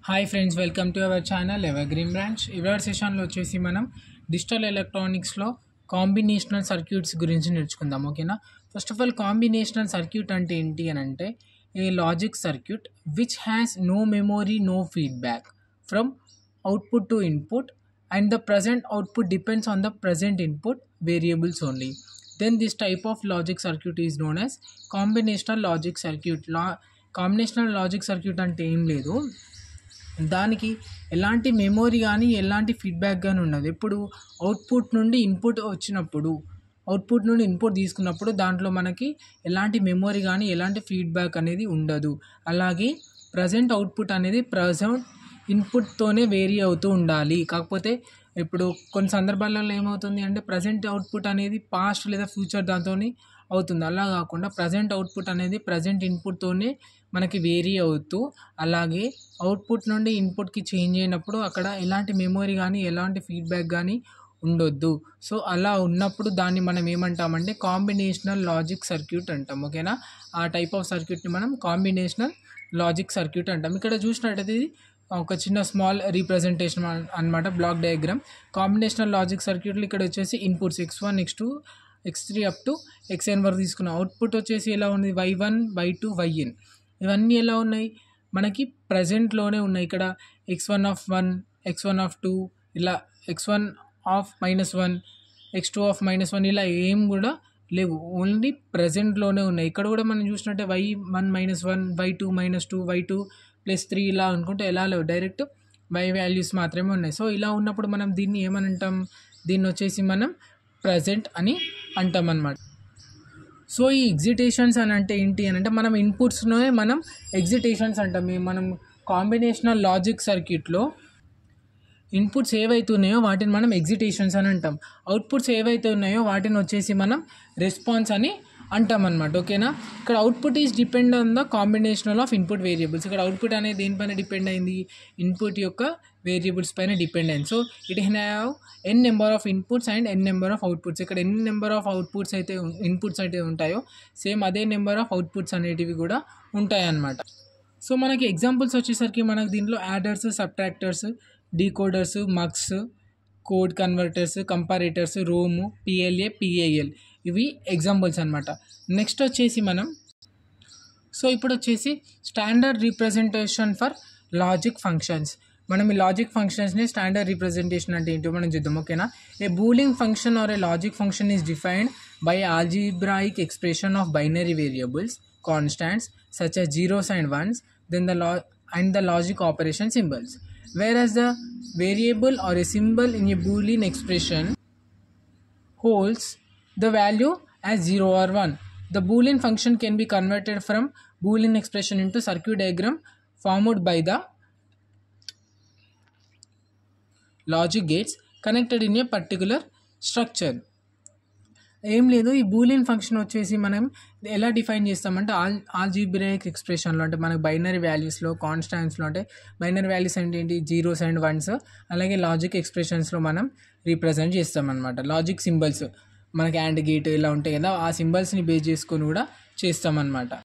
hi friends welcome to our channel evergreen branch ఇవర్ సెషన్లో వచ్చేసి మనం డిజిటల్ ఎలక్ట్రానిక్స్లో కాంబినేషనల్ సర్క్యూట్స్ గురించి నేర్చుకుందాం ఓకేనా first of all combinational circuit అంటే ఏంటి అని అంటే a logic circuit which has no memory no feedback from output to input and the present output depends on the present input variables only then this type of logic circuit is known as combinational logic circuit లా combinational logic circuit అంటే ఏం లేదు దానికి ఎలాంటి memory కానీ ఎలాంటి feedback కానీ ఉండదు ఎప్పుడు అవుట్పుట్ నుండి ఇన్పుట్ వచ్చినప్పుడు అవుట్పుట్ నుండి ఇన్పుట్ తీసుకున్నప్పుడు దాంట్లో మనకి ఎలాంటి మెమొరీ కానీ ఎలాంటి ఫీడ్బ్యాక్ అనేది ఉండదు అలాగే ప్రజెంట్ అవుట్పుట్ అనేది ప్రజెంట్ ఇన్పుట్తోనే వేరీ అవుతూ ఉండాలి కాకపోతే ఇప్పుడు కొన్ని సందర్భాలలో ఏమవుతుంది అంటే ప్రజెంట్ అవుట్పుట్ అనేది పాస్ట్ లేదా ఫ్యూచర్ దాంతో అవుతుంది అలా కాకుండా ప్రజెంట్ అవుట్పుట్ అనేది ప్రజెంట్ ఇన్పుట్తోనే మనకి వేరీ అవుతూ అలాగే అవుట్పుట్ నుండి ఇన్పుట్కి చేంజ్ అయినప్పుడు అక్కడ ఎలాంటి మెమొరీ కానీ ఎలాంటి ఫీడ్బ్యాక్ కానీ ఉండొద్దు సో అలా ఉన్నప్పుడు దాన్ని మనం ఏమంటామంటే కాంబినేషనల్ లాజిక్ సర్క్యూట్ అంటాం ఓకేనా ఆ టైప్ ఆఫ్ సర్క్యూట్ని మనం కాంబినేషనల్ లాజిక్ సర్క్యూట్ అంటాం ఇక్కడ చూసినట్టయితే ఇది ఒక చిన్న స్మాల్ రీప్రజెంటేషన్ అనమాట బ్లాక్ డయాగ్రామ్ కాంబినేషనల్ లాజిక్ సర్క్యూట్లు ఇక్కడ వచ్చేసి inputs X one X two X three up to X N వరకు తీసుకున్నాం అవుట్పుట్ వచ్చేసి ఎలా ఉంది Y one Y two Y N ఇవన్నీ ఎలా ఉన్నాయి మనకి ప్రజెంట్లోనే ఉన్నాయి ఇక్కడ X one of one X one of two ఇలా X one of minus one X two of minus one ఇలా ఏం కూడా లేవు ఓన్లీ ప్రజెంట్లోనే ఉన్నాయి ఇక్కడ కూడా మనం చూసినట్టే Y one minus one Y two minus two Y two plus three ఇలా అనుకుంటే ఎలా లేవు డైరెక్ట్ వై వాల్యూస్ మాత్రమే ఉన్నాయి సో ఇలా ఉన్నప్పుడు మనం దీన్ని ఏమని అంటాం దీన్ని వచ్చేసి మనం ప్రజెంట్ అని అంటాం అన్నమాట సో ఈ ఎగ్జిటేషన్స్ అని అంటే ఏంటి అని అంటే మనం ఇన్పుట్స్లోనే మనం ఎగ్జిటేషన్స్ అంటాం ఈ మనం కాంబినేషనల్ లాజిక్ సర్క్యూట్లో ఇన్పుట్స్ ఏవైతే ఉన్నాయో వాటిని మనం ఎగ్జిటేషన్స్ అని అంటాం అవుట్పుట్స్ ఏవైతే ఉన్నాయో వాటిని వచ్చేసి మనం రెస్పాన్స్ అని అంటాం అనమాట ఓకేనా ఇక్కడ output is depend on the combinational of input variables ఇక్కడ అవుట్పుట్ అనేది దేనిపైన డిపెండ్ అయింది ఇన్పుట్ యొక్క వేరియబుల్స్ పైన డిపెండ్ అయింది so it have N number of inputs and N number of outputs ఇక్కడ ఎన్ నెంబర్ ఆఫ్ అవుట్పుట్స్ అయితే ఇన్పుట్స్ అయితే ఉంటాయో సేమ్ అదే నెంబర్ ఆఫ్ అవుట్పుట్స్ అనేటివి కూడా ఉంటాయి అన్నమాట సో మనకి ఎగ్జాంపుల్స్ వచ్చేసరికి మనకి దీంట్లో adders subtractors decoders mux code converters comparators ROM PLA PAL ఇవి ఎగ్జాంపుల్స్ అనమాట నెక్స్ట్ వచ్చేసి మనం సో ఇప్పుడు వచ్చేసి standard representation for logic functions మనం ఈ లాజిక్ ఫంక్షన్స్ని స్టాండర్డ్ రీప్రజెంటేషన్ అంటే ఏంటో మనం చూద్దాం ఓకేనా a Boolean function or a logic function is defined by algebraic expression of binary variables constants such as zeros and ones then the lo- and the logic operation symbols whereas the variable or a symbol in a boolean expression holds the value as 0 or 1 the boolean function can be converted from boolean expression into circuit diagram formed by the logic gates connected in a particular structure ఏం లేదు ఈ Boolean function వచ్చేసి మనం ఎలా define చేస్తామంటే all ఆల్జీబ్రేక్ ఎక్స్ప్రెషన్లో అంటే మనకి binary వాల్యూస్లో కాన్స్టాంట్స్లో అంటే బైనరీ వాల్యూస్ అంటే ఏంటి జీరోస్ అండ్ వన్స్ అలాగే లాజిక్ ఎక్స్ప్రెషన్స్లో మనం రీప్రజెంట్ చేస్తామన్నమాట లాజిక్ సింబల్స్ మనకి యాండ్ గేట్ ఇలా ఉంటాయి కదా ఆ సింబల్స్ని బేస్ చేసుకొని కూడా చేస్తామన్నమాట